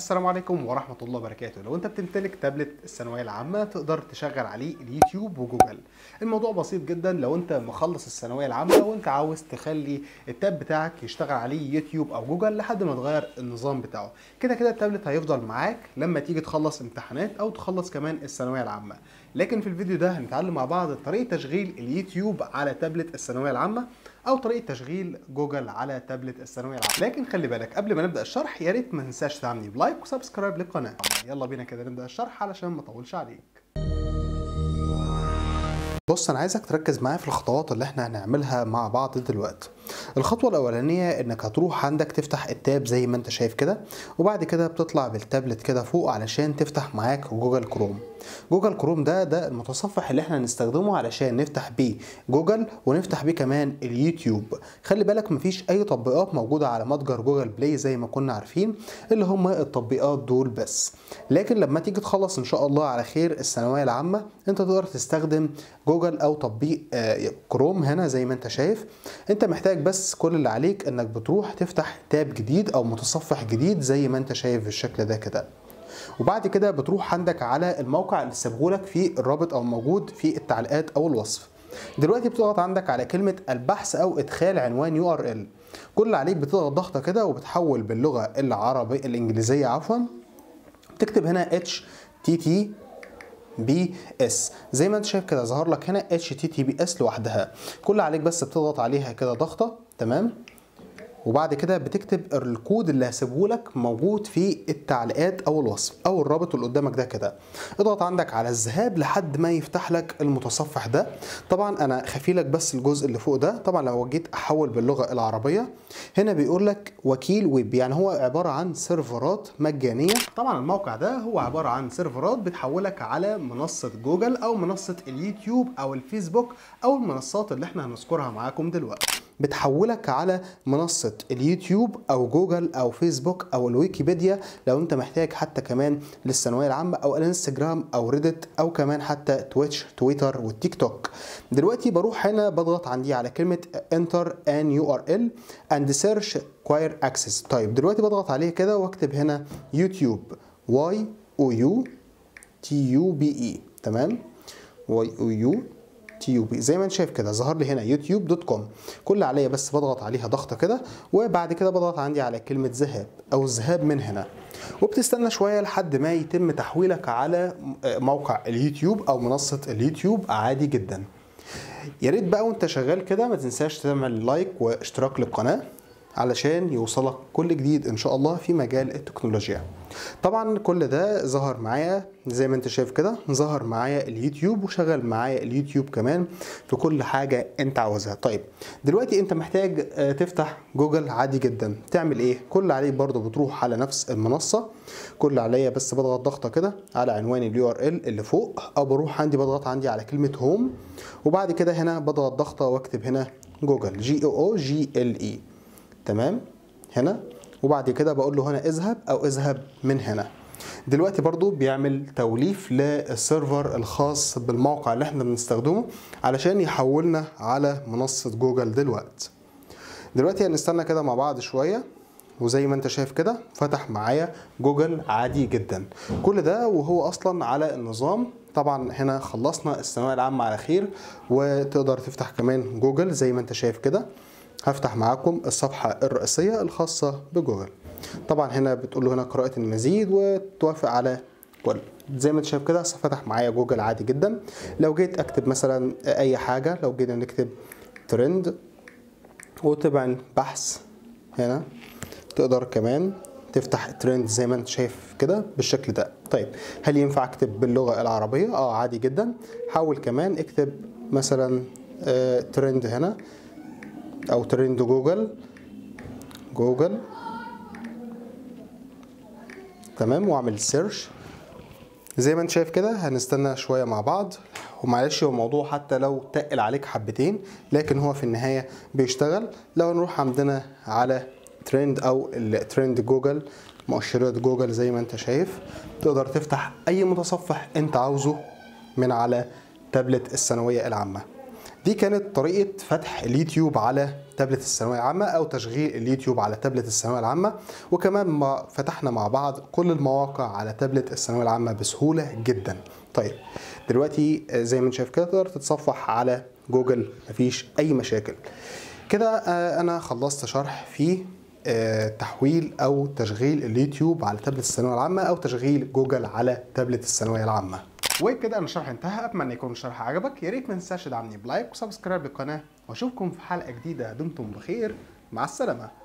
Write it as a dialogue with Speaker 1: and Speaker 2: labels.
Speaker 1: السلام عليكم ورحمة الله وبركاته لو انت بتمتلك تابلت الثانوية العامة تقدر تشغل عليه اليوتيوب وجوجل الموضوع بسيط جدا لو انت مخلص الثانوية العامة وانت عاوز تخلي التاب بتاعك يشتغل عليه يوتيوب او جوجل لحد ما تغير النظام بتاعه كده كده التابلت هيفضل معاك لما تيجي تخلص امتحانات او تخلص كمان الثانوية العامة لكن في الفيديو ده هنتعلم مع بعض طريقة تشغيل اليوتيوب على تابلت الثانوية العامة او طريقه تشغيل جوجل على تابلت الثانويه العامه لكن خلي بالك قبل ما نبدا الشرح يا ريت ما تنساش تعملني بلايك وسبسكرايب للقناه يلا بينا كده نبدا الشرح علشان ما اطولش عليك بص انا عايزك تركز معايا في الخطوات اللي احنا هنعملها مع بعض دلوقتي الخطوه الاولانيه انك هتروح عندك تفتح التاب زي ما انت شايف كده وبعد كده بتطلع بالتابلت كده فوق علشان تفتح معاك جوجل كروم جوجل كروم ده ده المتصفح اللي احنا هنستخدمه علشان نفتح بيه جوجل ونفتح بيه كمان اليوتيوب خلي بالك مفيش اي تطبيقات موجوده على متجر جوجل بلاي زي ما كنا عارفين اللي هم التطبيقات دول بس لكن لما تيجي تخلص ان شاء الله على خير الثانويه العامه انت تقدر تستخدم جوجل او تطبيق كروم هنا زي ما انت شايف انت محتاج بس كل اللي عليك انك بتروح تفتح تاب جديد او متصفح جديد زي ما انت شايف بالشكل ده كده وبعد كده بتروح عندك على الموقع اللي سيبهولك في الرابط او موجود في التعليقات او الوصف دلوقتي بتضغط عندك على كلمة البحث او ادخال عنوان يو ار ال كل اللي عليك بتضغط ضغطة كده وبتحول باللغة العربية الانجليزية عفوا بتكتب هنا اتش تي تي بي اس زي ما انت شايف كده ظهر لك هنا اتش تي تي بي اس لوحدها كل عليك بس بتضغط عليها كده ضغطه تمام وبعد كده بتكتب الكود اللي هسيبه لك موجود في التعليقات او الوصف او الرابط اللي قدامك ده كده اضغط عندك على الذهاب لحد ما يفتح لك المتصفح ده طبعا انا خفي لك بس الجزء اللي فوق ده طبعا لو جيت احول باللغه العربيه هنا بيقول لك وكيل ويب يعني هو عباره عن سيرفرات مجانيه طبعا الموقع ده هو عباره عن سيرفرات بتحولك على منصه جوجل او منصه اليوتيوب او الفيسبوك او المنصات اللي احنا هنذكرها معاكم دلوقتي بتحولك على منصة اليوتيوب أو جوجل أو فيسبوك أو الويكيبيديا لو أنت محتاج حتى كمان للثانوية العامة أو الانستجرام أو ريدت أو كمان حتى تويتش تويتر والتيك توك دلوقتي بروح هنا بضغط عندي على كلمة enter an URL and search acquire access طيب دلوقتي بضغط عليه كده واكتب هنا يوتيوب y o u t u b e تمام y o u تيوب زي ما انت شايف كده ظهر لي هنا يوتيوب دوت كوم كل عليا بس بضغط عليها ضغطه كده وبعد كده بضغط عندي على كلمه ذهاب او الذهاب من هنا وبتستنى شويه لحد ما يتم تحويلك على موقع اليوتيوب او منصه اليوتيوب عادي جدا يا ريت بقى وانت شغال كده ما تنساش تعمل لايك واشتراك للقناه علشان يوصلك كل جديد ان شاء الله في مجال التكنولوجيا طبعا كل ده ظهر معايا زي ما انت شايف كده ظهر معايا اليوتيوب وشغل معايا اليوتيوب كمان في كل حاجة انت عاوزها طيب دلوقتي انت محتاج تفتح جوجل عادي جدا تعمل ايه كل عليك برضو بتروح على نفس المنصة كل عليا بس بضغط ضغطة كده على عنوان اليو ار ال اللي فوق او بروح عندي بضغط عندي على كلمة هوم وبعد كده هنا بضغط ضغطة واكتب هنا جوجل جي او او جي ال اي تمام هنا وبعد كده بقول له هنا اذهب او اذهب من هنا دلوقتي برضو بيعمل توليف للسيرفر الخاص بالموقع اللي احنا بنستخدمه علشان يحولنا على منصة جوجل دلوقتي دلوقتي هنستنى كده مع بعض شوية وزي ما انت شايف كده فتح معايا جوجل عادي جدا كل ده وهو اصلا على النظام طبعا هنا خلصنا الثانويه العامه على خير وتقدر تفتح كمان جوجل زي ما انت شايف كده هفتح معاكم الصفحة الرئيسية الخاصة بجوجل طبعا هنا بتقول له هنا قراءة المزيد وتوافق على كل زي ما انت شايف كده فتح معايا جوجل عادي جدا لو جيت اكتب مثلا اي حاجة لو جينا نكتب ترند وطبعا بحث هنا تقدر كمان تفتح ترند زي ما انت شايف كده بالشكل ده طيب هل ينفع اكتب باللغة العربية اه عادي جدا حاول كمان اكتب مثلا آه ترند هنا او ترند جوجل جوجل تمام واعمل سيرش زي ما انت شايف كده هنستنى شويه مع بعض ومعلش هو الموضوع حتى لو تقل عليك حبتين لكن هو في النهايه بيشتغل لو نروح عندنا على ترند او الترند جوجل مؤشرات جوجل زي ما انت شايف تقدر تفتح اي متصفح انت عاوزه من على تابلت الثانويه العامه دي كانت طريقة فتح اليوتيوب على تابلت الثانوية العامة أو تشغيل اليوتيوب على تابلت الثانوية العامة وكمان ما فتحنا مع بعض كل المواقع على تابلت الثانوية العامة بسهولة جدا طيب دلوقتي آه، زي ما انت شايف كده تقدر تتصفح على جوجل مفيش أي مشاكل كده آه، أنا خلصت شرح في آه، تحويل أو تشغيل اليوتيوب على تابلت الثانوية العامة أو تشغيل جوجل على تابلت الثانوية العامة وكده انا الشرح انتهى اتمنى يكون الشرح عجبك يا ريت ما تنساش تدعمني بلايك وسبسكرايب للقناه واشوفكم في حلقه جديده دمتم بخير مع السلامه